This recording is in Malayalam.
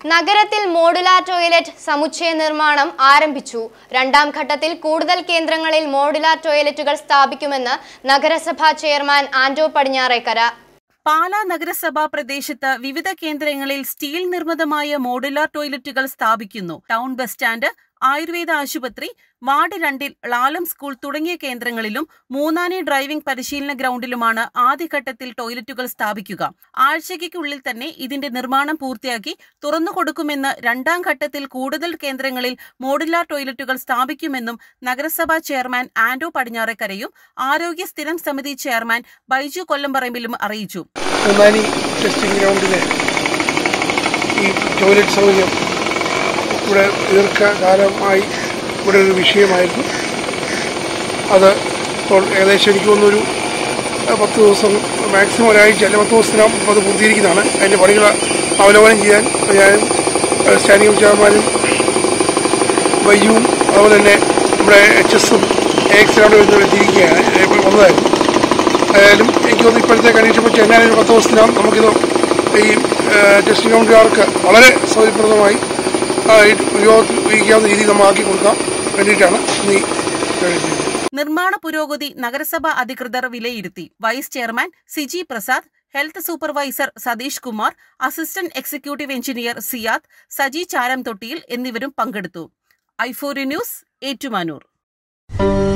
നഗരത്തിൽ മോഡുലാർ ടോയ്ലറ്റ് സമുച്ചയ നിർമ്മാണം ആരംഭിച്ചു രണ്ടാം ഘട്ടത്തിൽ കൂടുതൽ കേന്ദ്രങ്ങളിൽ മോഡുലാർ ടോയ്ലറ്റുകൾ സ്ഥാപിക്കുമെന്ന് നഗരസഭാ ചെയർമാൻ ആന്റോ പടിഞ്ഞാറേക്കര പാലാ നഗരസഭാ പ്രദേശത്ത് വിവിധ കേന്ദ്രങ്ങളിൽ സ്റ്റീൽ നിർമ്മിതമായ മോഡുലാർ ടോയ്ലറ്റുകൾ സ്ഥാപിക്കുന്നു ടൗൺ ബസ് സ്റ്റാൻഡ് ആയുർവേദ ആശുപത്രി വാർഡ് രണ്ടിൽ ലാലം സ്കൂൾ തുടങ്ങിയ കേന്ദ്രങ്ങളിലും മൂന്നാനി ഡ്രൈവിംഗ് പരിശീലന ഗ്രൗണ്ടിലുമാണ് ആദ്യഘട്ടത്തിൽ ടോയ്ലറ്റുകൾ സ്ഥാപിക്കുക ആഴ്ചയ്ക്കുള്ളിൽ തന്നെ ഇതിന്റെ നിർമ്മാണം പൂർത്തിയാക്കി തുറന്നുകൊടുക്കുമെന്ന് രണ്ടാം ഘട്ടത്തിൽ കൂടുതൽ കേന്ദ്രങ്ങളിൽ മോഡുലാർ ടോയ്ലറ്റുകൾ സ്ഥാപിക്കുമെന്നും നഗരസഭാ ചെയർമാൻ ആന്റോ പടിഞ്ഞാറേക്കരയും ആരോഗ്യ സ്ഥിരം സമിതി ചെയർമാൻ ബൈജു കൊല്ലംപറമ്പിലും അറിയിച്ചു മൂന്നാനി ടെസ്റ്റിംഗ് ഗ്രൗണ്ടിലെ ഈ ടോയ്ലറ്റ് സൗകര്യം ഇവിടെ ദീർഘകാലമായി ഇവിടെ ഒരു വിഷയമായിരുന്നു അത് ഇപ്പോൾ ഏകദേശം എനിക്ക് തോന്നുന്നൊരു അഹ് പത്ത് ദിവസം മാക്സിമം ഒരാഴ്ച അല്ലെ പത്ത് ദിവസത്തിനകം അത് പൂർത്തീകരിക്കുന്നതാണ് അതിൻ്റെ പണികൾ അവലോകനം ചെയ്യാൻ ഞാനും അഹ് സ്റ്റാൻഡിംഗ് ചെയർമാനും വൈജുവും അതുപോലെ തന്നെ നമ്മുടെ എച്ച് എസും എ എക്സിനോട് വരുന്നവർ എത്തിയിരിക്കുകയാണ് ഇപ്പോൾ വന്നതായിരുന്നു ആയാലും എനിക്ക് തോന്നുന്നു ഇപ്പോഴത്തെ കണ്ടീഷൻ വെച്ച് എന്നാലും ഒരു പത്ത് ദിവസത്തിനകം നമുക്കിത് ഈ ടെസ്റ്റിംഗ് ഗ്രൗണ്ടുകാർക്ക് വളരെ സൗകര്യപ്രദമായി ആ, ഈ ഉപയോഗത്തിൽ ഉപയോഗിക്കാവുന്ന രീതിയിൽ നമ്മൾ ആക്കി കൊടുക്കാൻ വേണ്ടിയിട്ടാണ് ഇന്ന് ഈ പരിപാടി ചെയ്യുന്നത്. നിർമ്മാണ പുരോഗതി നഗരസഭ അധികൃതർ വിലയിരുത്തി vice chairman Siji Prasad health supervisor Satheesh Kumar assistant executive engineer Siyad Saji ചാരം തൊട്ടിയിൽ എന്നിവരും പങ്കെടുത്തു ഐഫോറി ന്യൂസ് ഏറ്റുമാനൂർ